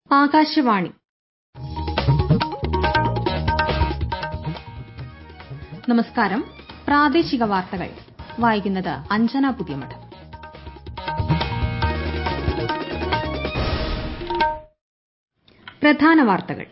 ആകാശവാണി നമസ്കാരം പ്രാദേശിക വാർത്തകൾ വായിക്കുന്നത് അഞ്ജന പുതിയമഠം പ്രധാന വാർത്തകൾ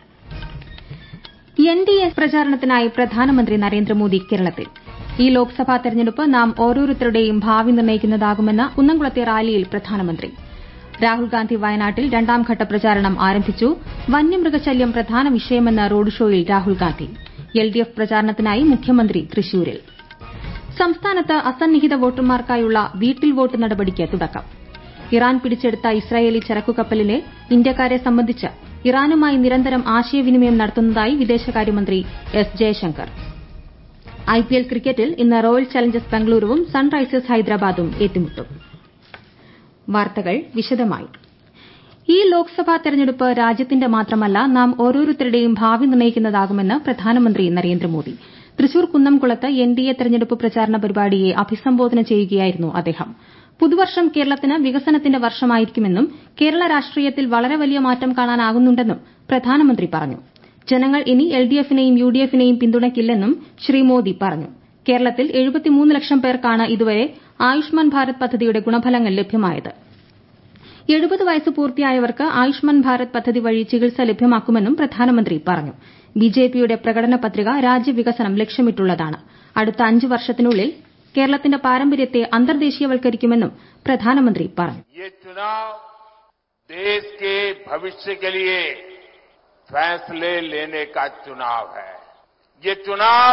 എൻ ഡി എ പ്രചാരണത്തിനായി പ്രധാനമന്ത്രി നരേന്ദ്രമോദി കേരളത്തിൽ ഈ ലോക്സഭാ തെരഞ്ഞെടുപ്പ് നാം ഓരോരുത്തരുടെയും ഭാവി നിർണ്ണയിക്കുന്നതാകുമെന്ന് കുന്നംകുളത്തെ റാലിയിൽ പ്രധാനമന്ത്രി രാഹുൽ ഗാന്ധി വയനാട്ടിൽ രണ്ടാംഘട്ട പ്രചാരണം ആരംഭിച്ചു വന്യമൃഗശല്യം പ്രധാന വിഷയമെന്ന് റോഡ് ഷോയിൽ Rahul Gandhi L D F പ്രചാരണത്തിനായി മുഖ്യമന്ത്രി തൃശൂരിൽ സംസ്ഥാനത്ത് അസന്നിഹിത വോട്ടർമാർക്കായുള്ള വീട്ടിൽ വോട്ട് നടപടിക്ക് തുടക്കം ഇറാൻ പിടിച്ചെടുത്ത ഇസ്രായേലി ചരക്കുകപ്പലിലെ ഇന്ത്യക്കാരെ സംബന്ധിച്ച് ഇറാനുമായി നിരന്തരം ആശയവിനിമയം നടത്തുന്നതായി വിദേശകാര്യമന്ത്രി എസ് ജയശങ്കർ ഐപിഎൽ ക്രിക്കറ്റിൽ ഇന്ന് റോയൽ ചലഞ്ചേഴ്സ് ബംഗളൂരുവും സൺറൈസേഴ്സ് ഹൈദരാബാദും ഏറ്റുമുട്ടും വാർത്തകൾ വിശദമായി ഈ ലോക്സഭാ തെരഞ്ഞെടുപ്പ് രാജ്യത്തിന്റെ മാത്രമല്ല നാം ഓരോരുത്തരുടെയും ഭാവി നിർണ്ണയിക്കുന്നതാകുമെന്ന് പ്രധാനമന്ത്രി നരേന്ദ്രമോദി തൃശൂർ കുന്നംകുളത്ത് എൻ ഡി എ തെരഞ്ഞെടുപ്പ് പ്രചാരണ പരിപാടിയെ അഭിസംബോധന ചെയ്യുകയായിരുന്നു അദ്ദേഹം പുതുവർഷം കേരളത്തിന് വികസനത്തിന്റെ വർഷമായിരിക്കുമെന്നും കേരള രാഷ്ട്രീയത്തിൽ വളരെ വലിയ മാറ്റം കാണാനാകുന്നുണ്ടെന്നും പ്രധാനമന്ത്രി പറഞ്ഞു ജനങ്ങൾ ഇനി എൽ ഡി എഫിനെയും യു ഡി എഫിനെയും പിന്തുണയ്ക്കില്ലെന്നും ശ്രീ മോദി പറഞ്ഞു കേരളത്തിൽ എഴുപത്തിമൂന്ന് ലക്ഷം പേർക്കാണ് ഇതുവരെ ആയുഷ്മാൻ ഭാരത് പദ്ധതിയുടെ ഗുണഫലങ്ങൾ ലഭ്യമായത് എഴുപത് വയസ്സ് പൂർത്തിയായവർക്ക് ആയുഷ്മാൻ ഭാരത് പദ്ധതി വഴി ചികിത്സ ലഭ്യമാക്കുമെന്നും പ്രധാനമന്ത്രി പറഞ്ഞു ബിജെപിയുടെ പ്രകടന പത്രിക രാജ്യവികസനം ലക്ഷ്യമിട്ടുള്ളതാണ് അടുത്ത അഞ്ച് വർഷത്തിനുള്ളിൽ കേരളത്തിന്റെ പാരമ്പര്യത്തെ അന്തർദേശീയവൽക്കരിക്കുമെന്നും പ്രധാനമന്ത്രി പറഞ്ഞു ये चुनाव देश के भविष्य के लिए फैसले लेने का चुनाव है ये चुनाव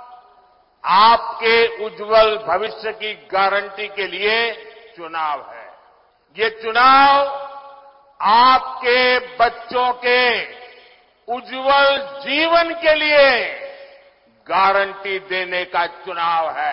आपके उज्जवल भविष्य की गारंटी के लिए चुनाव है ये चुनाव आपके बच्चों के उज्जवल जीवन के लिए गारंटी देने का चुनाव है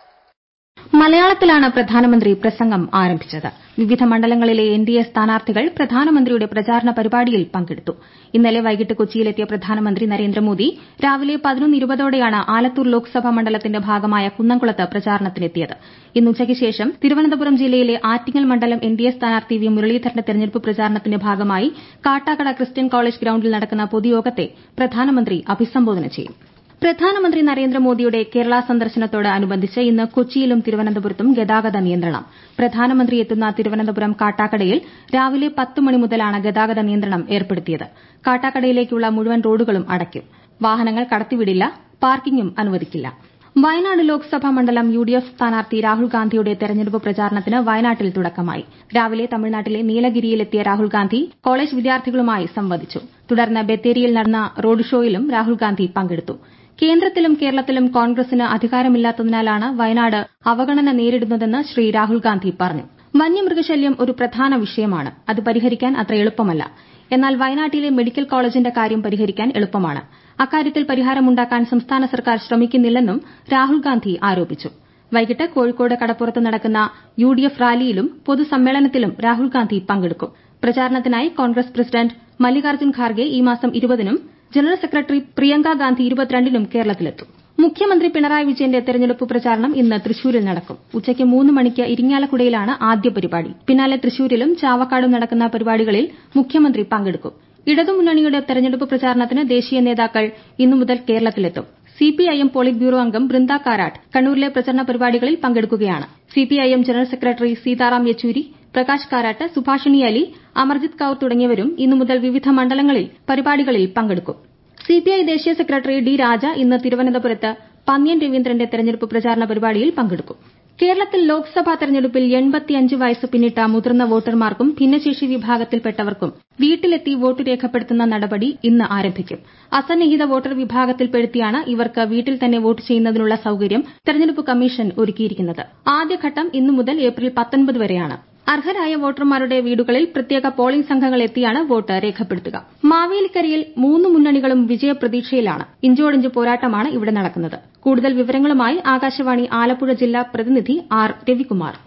മലയാളത്തിലാണ് പ്രധാനമന്ത്രി പ്രസംഗം ആരംഭിച്ചത് വിവിധ മണ്ഡലങ്ങളിലെ എൻ ഡി എ സ്ഥാനാർത്ഥികൾ പ്രധാനമന്ത്രിയുടെ പ്രചാരണ പരിപാടിയിൽ പങ്കെടുത്തു ഇന്നലെ വൈകിട്ട് കൊച്ചിയിലെത്തിയ പ്രധാനമന്ത്രി നരേന്ദ്രമോദി രാവിലെ പതിനൊന്ന് ഇരുപതോടെയാണ് ആലത്തൂർ ലോക്സഭാ മണ്ഡലത്തിന്റെ ഭാഗമായ കുന്നംകുളത്ത് പ്രചാരണത്തിനെത്തിയത് ഇന്ന് ഉച്ചയ്ക്ക് ശേഷം തിരുവനന്തപുരം ജില്ലയിലെ ആറ്റിങ്ങൽ മണ്ഡലം എൻ ഡി എ സ്ഥാനാർത്ഥി വി മുരളീധരന്റെ തെരഞ്ഞെടുപ്പ് പ്രചാരണത്തിന്റെ ഭാഗമായി കാട്ടാക്കട ക്രിസ്ത്യൻ കോളേജ് ഗ്രൌണ്ടിൽ നടക്കുന്ന പൊതുയോഗത്തെ പ്രധാനമന്ത്രി അഭിസംബോധന ചെയ്യും പ്രധാനമന്ത്രി നരേന്ദ്രമോദിയുടെ കേരള സന്ദർശനത്തോട് അനുബന്ധിച്ച് ഇന്ന് കൊച്ചിയിലും തിരുവനന്തപുരത്തും ഗതാഗത നിയന്ത്രണം പ്രധാനമന്ത്രി എത്തുന്ന തിരുവനന്തപുരം കാട്ടാക്കടയിൽ രാവിലെ പത്ത് മണി മുതലാണ് ഗതാഗത നിയന്ത്രണം ഏർപ്പെടുത്തിയത് കാട്ടാക്കടയിലേക്കുള്ള മുഴുവൻ റോഡുകളും അടയ്ക്കും വാഹനങ്ങൾ കടത്തിവിടില്ല പാർക്കിംഗും അനുവദിക്കില്ല വയനാട് ലോക്സഭാ മണ്ഡലം യു ഡി എഫ് സ്ഥാനാർത്ഥി രാഹുൽ ഗാന്ധിയുടെ തെരഞ്ഞെടുപ്പ് പ്രചാരണത്തിന് വയനാട്ടിൽ തുടക്കമായി രാവിലെ തമിഴ്നാട്ടിലെ നീലഗിരിയിലെത്തിയ രാഹുൽ ഗാന്ധി കോളേജ് വിദ്യാർത്ഥികളുമായി സംവദിച്ചു തുടർന്ന് ബത്തേരിയിൽ നടന്ന റോഡ് ഷോയിലും രാഹുൽ ഗാന്ധി പങ്കെടുത്തു കേന്ദ്രത്തിലും കേരളത്തിലും കോൺഗ്രസിന് അധികാരമില്ലാത്തതിനാലാണ് വയനാട് അവഗണന നേരിടുന്നതെന്ന് ശ്രീ രാഹുൽ ഗാന്ധി പറഞ്ഞു വന്യമൃഗശല്യം ഒരു പ്രധാന വിഷയമാണ് അത് പരിഹരിക്കാൻ അത്ര എളുപ്പമല്ല എന്നാൽ വയനാട്ടിലെ മെഡിക്കൽ കോളേജിന്റെ കാര്യം പരിഹരിക്കാൻ എളുപ്പമാണ് അക്കാര്യത്തിൽ പരിഹാരമുണ്ടാക്കാൻ സംസ്ഥാന സർക്കാർ ശ്രമിക്കുന്നില്ലെന്നും രാഹുൽ ഗാന്ധി ആരോപിച്ചു വൈകിട്ട് കോഴിക്കോട് കടപ്പുറത്ത് നടക്കുന്ന യു ഡി എഫ് റാലിയിലും പൊതുസമ്മേളനത്തിലും രാഹുൽ ഗാന്ധി പങ്കെടുക്കും പ്രചാരണത്തിനായി കോൺഗ്രസ് പ്രസിഡന്റ് മല്ലികാർജ്ജുൻ ഖാർഗെ ഈ മാസം ഇരുപതിനും ജനറൽ സെക്രട്ടറി പ്രിയങ്ക ഗാന്ധി ഇരുപത്തിരണ്ടിനും കേരളത്തിലെത്തും മുഖ്യമന്ത്രി പിണറായി വിജയന്റെ തെരഞ്ഞെടുപ്പ് പ്രചാരണം ഇന്ന് തൃശൂരിൽ നടക്കും ഉച്ചയ്ക്ക് മൂന്ന് മണിക്ക് ഇരിങ്ങാലക്കുടയിലാണ് ആദ്യ പരിപാടി പിന്നാലെ തൃശൂരിലും ചാവക്കാടും നടക്കുന്ന പരിപാടികളിൽ മുഖ്യമന്ത്രി പങ്കെടുക്കും ഇടതുമുന്നണിയുടെ തെരഞ്ഞെടുപ്പ് പ്രചാരണത്തിന് ദേശീയ നേതാക്കൾ ഇന്നു മുതൽ കേരളത്തിലെത്തും സിപിഐഎം പോളിറ്റ് ബ്യൂറോ അംഗം ബൃന്ദ കാരാട്ട് കണ്ണൂരിലെ പ്രചരണ പരിപാടികളിൽ പങ്കെടുക്കുകയാണ് CPIM general secretary Sitaram Yechury Prakash Karat Subhashini Ali Amarjeet Kaur തുടങ്ങിയവരും ഇന്നു മുതൽ വിവിധ മണ്ഡലങ്ങളിൽ പരിപാടികളിൽ പങ്കെടുക്കും സിപിഐ ദേശീയ സെക്രട്ടറി ഡി രാജ ഇന്ന് തിരുവനന്തപുരത്ത് പന്ന്യൻ രവീന്ദ്രന്റെ തെരഞ്ഞെടുപ്പ് പ്രചാരണ പരിപാടിയിൽ പങ്കെടുക്കും കേരളത്തിൽ ലോക്സഭാ തെരഞ്ഞെടുപ്പിൽ എൺപത്തിയഞ്ച് വയസ്സ് പിന്നിട്ട മുതിർന്ന വോട്ടർമാർക്കും ഭിന്നശേഷി വിഭാഗത്തിൽപ്പെട്ടവർക്കും വീട്ടിലെത്തി വോട്ട് രേഖപ്പെടുത്തുന്ന നടപടി ഇന്ന് ആരംഭിക്കും അസന്നിഹിത വോട്ടർ വിഭാഗത്തിൽപ്പെടുത്തിയാണ് ഇവർക്ക് വീട്ടിൽ തന്നെ വോട്ട് ചെയ്യുന്നതിനുള്ള സൌകര്യം തെരഞ്ഞെടുപ്പ് കമ്മീഷൻ ഒരുക്കിയിരിക്കുന്നത് ആദ്യഘട്ടം ഇന്നു മുതൽ ഏപ്രിൽ പത്തൊൻപത് വരെയാണ് അർഹരായ വോട്ടർമാരുടെ വീടുകളിൽ പ്രത്യേക പോളിംഗ് സംഘങ്ങൾ എത്തിയാണ് വോട്ട് രേഖപ്പെടുത്തുക മാവേലിക്കരയിൽ മൂന്ന് മുന്നണികളും വിജയപ്രതീക്ഷയിലാണ് ഇഞ്ചോടിഞ്ച് പോരാട്ടമാണ് ഇവിടെ നടക്കുന്നത് കൂടുതൽ വിവരങ്ങളുമായി ആകാശവാണി ആലപ്പുഴ ജില്ലാ പ്രതിനിധി ആർ രവികുമാർ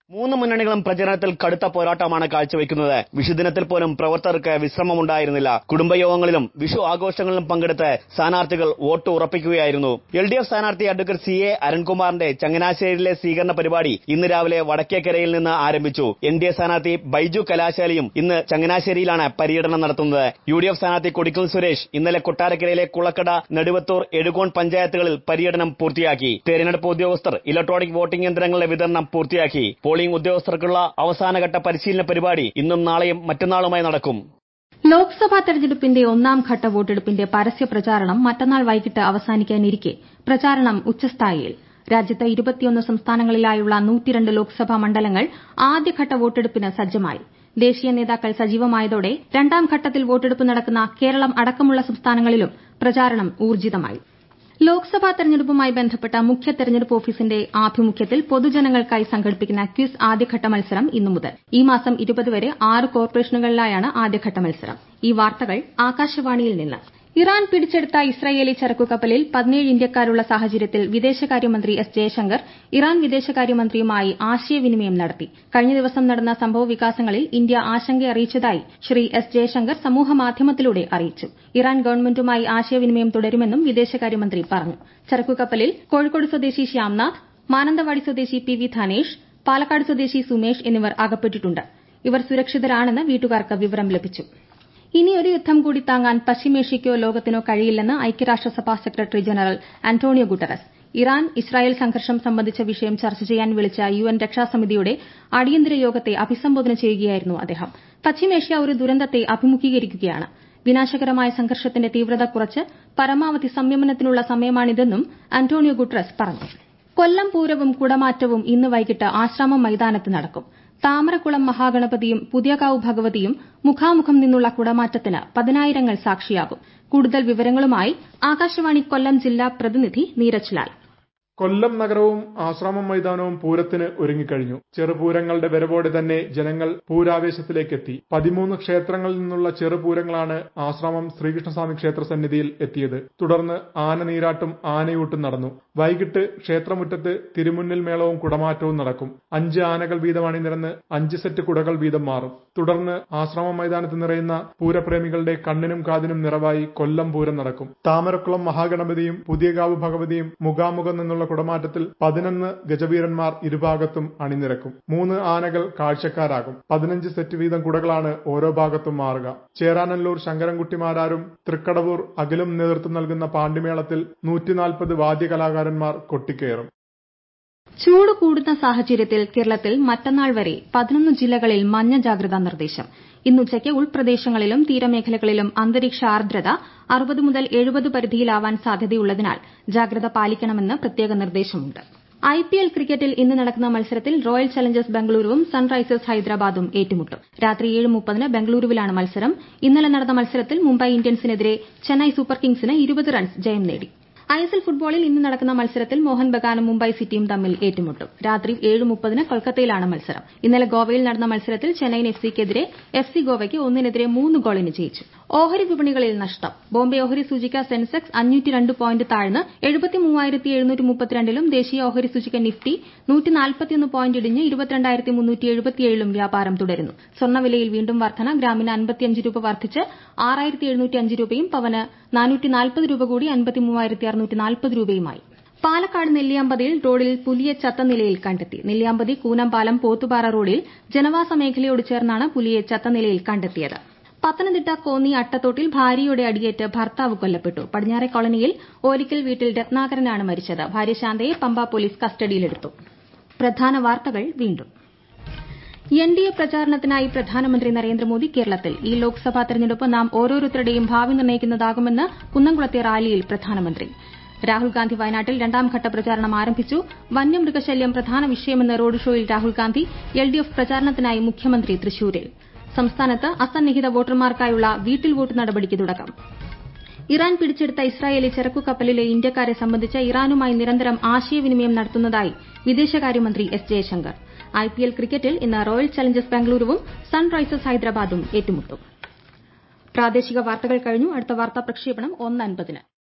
മൂന്ന് മുന്നണികളും പ്രചരണത്തിൽ കടുത്ത പോരാട്ടമാണ് കാഴ്ചവെക്കുന്നത് വിഷുദിനത്തിൽ പോലും പ്രവർത്തകർക്ക് വിശ്രമമുണ്ടായിരുന്നില്ല കുടുംബയോഗങ്ങളിലും വിഷു ആഘോഷങ്ങളിലും പങ്കെടുത്ത് സ്ഥാനാർത്ഥികൾ വോട്ട് ഉറപ്പിക്കുകയായിരുന്നു എൽ ഡി എഫ് സ്ഥാനാർത്ഥി അഡ്വക്കേറ്റ് സി എ അരുൺകുമാറിന്റെ ചങ്ങനാശ്ശേരിയിലെ സ്വീകരണ പരിപാടി ഇന്ന് രാവിലെ വടക്കേക്കരയിൽ നിന്ന് ആരംഭിച്ചു എൻ ഡി എ സ്ഥാനാർത്ഥി ബൈജു കലാശാലിയും ഇന്ന് ചങ്ങനാശ്ശേരിയിലാണ് പര്യടനം നടത്തുന്നത് യു ഡി എഫ് സ്ഥാനാർത്ഥി കൊടിക്കൽ സുരേഷ് ഇന്നലെ കൊട്ടാരക്കരയിലെ കുളക്കട നെടുവത്തൂർ എഴുകോൺ പഞ്ചായത്തുകളിൽ പര്യടനം പൂർത്തിയാക്കി തെരഞ്ഞെടുപ്പ് ഉദ്യോഗസ്ഥർ ഇലക്ട്രോണിക് വോട്ടിംഗ് യന്ത്രങ്ങളുടെ വിതരണം പൂർത്തിയാക്കി പോളിംഗ് ഉദ്യോഗസ്ഥർക്കുള്ള അവസാനഘട്ട പരിശീലന പരിപാടി ഇന്നും നാളെയും മറ്റന്നാളുമായി നടക്കും ലോക്സഭാ തെരഞ്ഞെടുപ്പിന്റെ ഒന്നാം ഘട്ട വോട്ടെടുപ്പിന്റെ പരസ്യ പ്രചാരണം മറ്റന്നാൾ വൈകിട്ട് അവസാനിക്കാനിരിക്കെ പ്രചാരണം ഉച്ചസ്ഥായിയിൽ രാജ്യത്ത് ഇരുപത്തിയൊന്ന് സംസ്ഥാനങ്ങളിലായുള്ള നൂറ്റിരണ്ട് ലോക്സഭാ മണ്ഡലങ്ങൾ ആദ്യഘട്ട വോട്ടെടുപ്പിന് സജ്ജമായി ദേശീയ നേതാക്കൾ സജീവമായതോടെ രണ്ടാം ഘട്ടത്തിൽ വോട്ടെടുപ്പ് നടക്കുന്ന കേരളം അടക്കമുള്ള സംസ്ഥാനങ്ങളിലും പ്രചാരണം ഊർജ്ജിതമായി ലോക്സഭാ തെരഞ്ഞെടുപ്പുമായി ബന്ധപ്പെട്ട മുഖ്യ തെരഞ്ഞെടുപ്പ് ഓഫീസിന്റെ ആഭിമുഖ്യത്തിൽ പൊതുജനങ്ങൾക്കായി സംഘടിപ്പിക്കുന്ന ക്വിസ് ആദ്യഘട്ട മത്സരം ഇന്നു മുതൽ ഈ മാസം ഇരുപത് വരെ ആറ് കോർപ്പറേഷനുകളിലായാണ് ആദ്യഘട്ട മത്സരം ഈ വാർത്തകൾ ആകാശവാണിയിൽ നിന്ന് ഇറാൻ പിടിച്ചെടുത്ത ഇസ്രായേലി ചരക്കുകപ്പലിൽ പതിനേഴ് ഇന്ത്യക്കാരുള്ള സാഹചര്യത്തിൽ വിദേശകാര്യമന്ത്രി എസ് ജയശങ്കർ ഇറാൻ വിദേശകാര്യമന്ത്രിയുമായി ആശയവിനിമയം നടത്തി കഴിഞ്ഞ ദിവസം നടന്ന സംഭവ വികാസങ്ങളിൽ ഇന്ത്യ ആശങ്ക അറിയിച്ചതായി ശ്രീ എസ് ജയശങ്കർ സമൂഹമാധ്യമത്തിലൂടെ അറിയിച്ചു ഇറാൻ ഗവൺമെന്റുമായി ആശയവിനിമയം തുടരുമെന്നും വിദേശകാര്യമന്ത്രി പറഞ്ഞു ചരക്കുകപ്പലിൽ കോഴിക്കോട് സ്വദേശി ശ്യാംനാഥ് മാനന്തവാടി സ്വദേശി പി വി ധനേഷ് പാലക്കാട് സ്വദേശി സുമേഷ് എന്നിവർ അകപ്പെട്ടിട്ടുണ്ട് ഇവർ സുരക്ഷിതരാണെന്ന് വീട്ടുകാർക്ക് വിവരം ലഭിച്ചു ഇനിയൊരു യുദ്ധം കൂടി താങ്ങാൻ പശ്ചിമേഷ്യയ്ക്കോ ലോകത്തിനോ കഴിയില്ലെന്ന് ഐക്യരാഷ്ട്രസഭാ secretary general Antonio Guterres Iran Israel സംഘർഷം സംബന്ധിച്ച വിഷയം ചർച്ച ചെയ്യാൻ വിളിച്ച യു എൻ രക്ഷാസമിതിയുടെ അടിയന്തര യോഗത്തെ അഭിസംബോധന ചെയ്യുകയായിരുന്നു അദ്ദേഹം പശ്ചിമേഷ്യ ഒരു ദുരന്തത്തെ അഭിമുഖീകരിക്കുകയാണ് വിനാശകരമായ സംഘർഷത്തിന്റെ തീവ്രത കുറച്ച് പരമാവധി സംയമനത്തിനുള്ള സമയമാണിതെന്നും അന്റോണിയോ ഗുട്ടറസ് പറഞ്ഞു കൊല്ലം പൂരവും കുടമാറ്റവും ഇന്ന് വൈകിട്ട് ആശ്രാമം മൈതാനത്ത് നടക്കും താമരക്കുളം മഹാഗണപതിയും പുതിയകാവ് ഭഗവതിയും മുഖാമുഖം നിന്നുള്ള കുടമാറ്റത്തിന് പതിനായിരങ്ങൾ സാക്ഷിയാകും കൂടുതൽ വിവരങ്ങളുമായി ആകാശവാണി കൊല്ലം ജില്ലാ പ്രതിനിധി നീരജ് ലാൽ കൊല്ലം നഗരവും ആശ്രാമം മൈതാനവും പൂരത്തിന് ഒരുങ്ങിക്കഴിഞ്ഞു ചെറുപൂരങ്ങളുടെ വരവോടെ തന്നെ ജനങ്ങൾ പൂരാവേശത്തിലേക്കെത്തി പതിമൂന്ന് ക്ഷേത്രങ്ങളിൽ നിന്നുള്ള ചെറുപൂരങ്ങളാണ് ആശ്രാമം ശ്രീകൃഷ്ണസ്വാമി ക്ഷേത്ര സന്നിധിയിൽ എത്തിയത് തുടർന്ന് ആന നീരാട്ടും ആനയൂട്ടും നടന്നു വൈകിട്ട് ക്ഷേത്രമുറ്റത്ത് തിരുമുന്നിൽ മേളവും കുടമാറ്റവും നടക്കും അഞ്ച് ആനകൾ വീതം അണിനിരന്ന് അഞ്ച് സെറ്റ് കുടകൾ വീതം മാറും തുടർന്ന് ആശ്രാമം മൈതാനത്ത് നിറയുന്ന പൂരപ്രേമികളുടെ കണ്ണിനും കാതിനും നിറവായി കൊല്ലം പൂരം നടക്കും താമരക്കുളം മഹാഗണപതിയും പുതിയകാവ് ഭഗവതിയും മുഖാമുഖം നിന്നുള്ള കുടമാറ്റത്തിൽ പതിനൊന്ന് ഗജവീരന്മാർ ഇരുഭാഗത്തും അണിനിരക്കും മൂന്ന് ആനകൾ കാഴ്ചക്കാരാകും പതിനഞ്ച് സെറ്റ് വീതം കുടകളാണ് ഓരോ ഭാഗത്തും മാറുക ചേരാനല്ലൂർ ശങ്കരൻകുട്ടിമാരാരും തൃക്കടവൂർ അഖിലും നേതൃത്വം നൽകുന്ന പാണ്ടിമേളത്തിൽ നൂറ്റിനാൽപ്പത് വാദ്യകലാകാരന്മാർ കൊട്ടിക്കയറും ചൂട് കൂടുന്ന സാഹചര്യത്തിൽ കേരളത്തിൽ മറ്റന്നാൾ വരെ പതിനൊന്ന് ജില്ലകളിൽ മഞ്ഞ ജാഗ്രതാ നിർദ്ദേശം ഇന്നുച്ചയ്ക്ക് ഉൾപ്രദേശങ്ങളിലും തീരമേഖലകളിലും അന്തരീക്ഷ ആർദ്രത അറുപത് മുതൽ എഴുപത് പരിധിയിലാവാൻ സാധ്യതയുള്ളതിനാൽ ജാഗ്രത പാലിക്കണമെന്ന് പ്രത്യേക നിർദ്ദേശമുണ്ട് ഐപിഎൽ ക്രിക്കറ്റിൽ ഇന്ന് നടക്കുന്ന മത്സരത്തിൽ റോയൽ ചലഞ്ചേഴ്സ് ബംഗളൂരുവും സൺറൈസേഴ്സ് ഹൈദരാബാദും ഏറ്റുമുട്ടും രാത്രി ഏഴ് മുപ്പതിന് ബംഗളൂരുവിലാണ് മത്സരം ഇന്നലെ നടന്ന മത്സരത്തിൽ മുംബൈ ഇന്ത്യൻസിനെതിരെ ചെന്നൈ സൂപ്പർ കിങ്സിന് ഇരുപത് റൺസ് ജയം നേടി ഐഎസ്എൽ ഫുട്ബോളിൽ ഇന്ന് നടക്കുന്ന മത്സരത്തിൽ മോഹൻ ബഗാനും മുംബൈ സിറ്റിയും തമ്മിൽ ഏറ്റുമുട്ടും രാത്രി ഏഴ് മുപ്പതിന് കൊൽക്കത്തയിലാണ് മത്സരം ഇന്നലെ ഗോവയിൽ നടന്ന മത്സരത്തിൽ ചെന്നൈയിൻ എഫ് സിക്കെതിരെ എഫ് സി ഗോവയ്ക്ക് ഒന്നിനെതിരെ മൂന്ന് ഗോളിന് ജയിച്ചു ഓഹരി വിപണികളിൽ നഷ്ടം ബോംബെ ഓഹരി സൂചിക സെൻസെക്സ് അഞ്ഞൂറ്റി രണ്ട് പോയിന്റ് താഴ്ന്ന് എഴുപത്തി മൂവായിരത്തി എഴുന്നൂറ്റി മുപ്പത്തിരണ്ടിലും ദേശീയ ഓഹരി സൂചിക നിഫ്റ്റി നൂറ്റി നാൽപ്പത്തിയൊന്ന് പോയിന്റ് ഇടിഞ്ഞ് ഇരുപത്തിരണ്ടായിരത്തി മുന്നൂറ്റി എഴുപത്തിയേഴിലും വ്യാപാരം തുടരുന്നു സ്വർണ്ണവിലയിൽ വീണ്ടും വർധന ഗ്രാമിന് അൻപത്തിയഞ്ച് രൂപ വർദ്ധിച്ച് ആറായിരത്തി എഴുന്നൂറ്റി അഞ്ച് രൂപയും പവന് നാനൂറ്റി നാൽപ്പത് രൂപ കൂടി അൻപത്തി മൂവായിരത്തി അറുന്നൂറ്റി നാൽപ്പത് രൂപയുമായി പാലക്കാട് നെല്ലിയാമ്പതിയിൽ റോഡിൽ പുലിയെ ചത്ത നിലയിൽ കണ്ടെത്തി നെല്ലിയാമ്പതി കൂനമ്പാലം പോത്തുപാറ റോഡിൽ ജനവാസ മേഖലയോട് ചേർന്നാണ് പുലിയെ ചത്ത നിലയിൽ കണ്ടെത്തിയത് പത്തനംതിട്ട കോന്നി അട്ടത്തോട്ടിൽ ഭാര്യയുടെ അടിയേറ്റ് ഭർത്താവ് കൊല്ലപ്പെട്ടു പടിഞ്ഞാറെ കോളനിയിൽ ഓലിക്കൽ വീട്ടിൽ രത്നാകരനാണ് മരിച്ചത് ഭാര്യ ശാന്തയെ പമ്പ പോലീസ് കസ്റ്റഡിയിലെടുത്തു പ്രധാന വാർത്തകൾ വീണ്ടും എൻ ഡി എ പ്രചാരണത്തിനായി പ്രധാനമന്ത്രി നരേന്ദ്രമോദി കേരളത്തിൽ ഈ ലോക്സഭാ തെരഞ്ഞെടുപ്പ് നാം ഓരോരുത്തരുടെയും ഭാവി നിർണ്ണയിക്കുന്നതാകുമെന്ന് കുന്നംകുളത്തെ റാലിയിൽ പ്രധാനമന്ത്രി രാഹുൽ ഗാന്ധി വയനാട്ടിൽ രണ്ടാംഘട്ട പ്രചാരണം ആരംഭിച്ചു വന്യമൃഗശല്യം പ്രധാന വിഷയമെന്ന റോഡ് ഷോയിൽ Rahul Gandhi L D F പ്രചാരണത്തിനായി മുഖ്യമന്ത്രി തൃശൂരിൽ സംസ്ഥാനത്ത് അസന്നിഹിത വോട്ടർമാർക്കായുള്ള വീട്ടിൽ വോട്ട് നടപടിക്ക് തുടക്കം ഇറാൻ പിടിച്ചെടുത്ത ഇസ്രായേലി ചരക്കു കപ്പലിലെ ഇന്ത്യക്കാരെ സംബന്ധിച്ച് ഇറാനുമായി നിരന്തരം ആശയവിനിമയം നടത്തുന്നതായി വിദേശകാര്യമന്ത്രി എസ് ജയശങ്കർ ഐപിഎൽ ക്രിക്കറ്റിൽ ഇന്ന് റോയൽ ചലഞ്ചേഴ്സ് ബാംഗ്ലൂരുവും സൺറൈസേഴ്സ് ഹൈദരാബാദും ഏറ്റുമുട്ടും പ്രാദേശിക വാർത്തകൾ കഴിഞ്ഞു അടുത്ത വാർത്താ പ്രക്ഷേപണം ഒന്ന് അൻപതിന്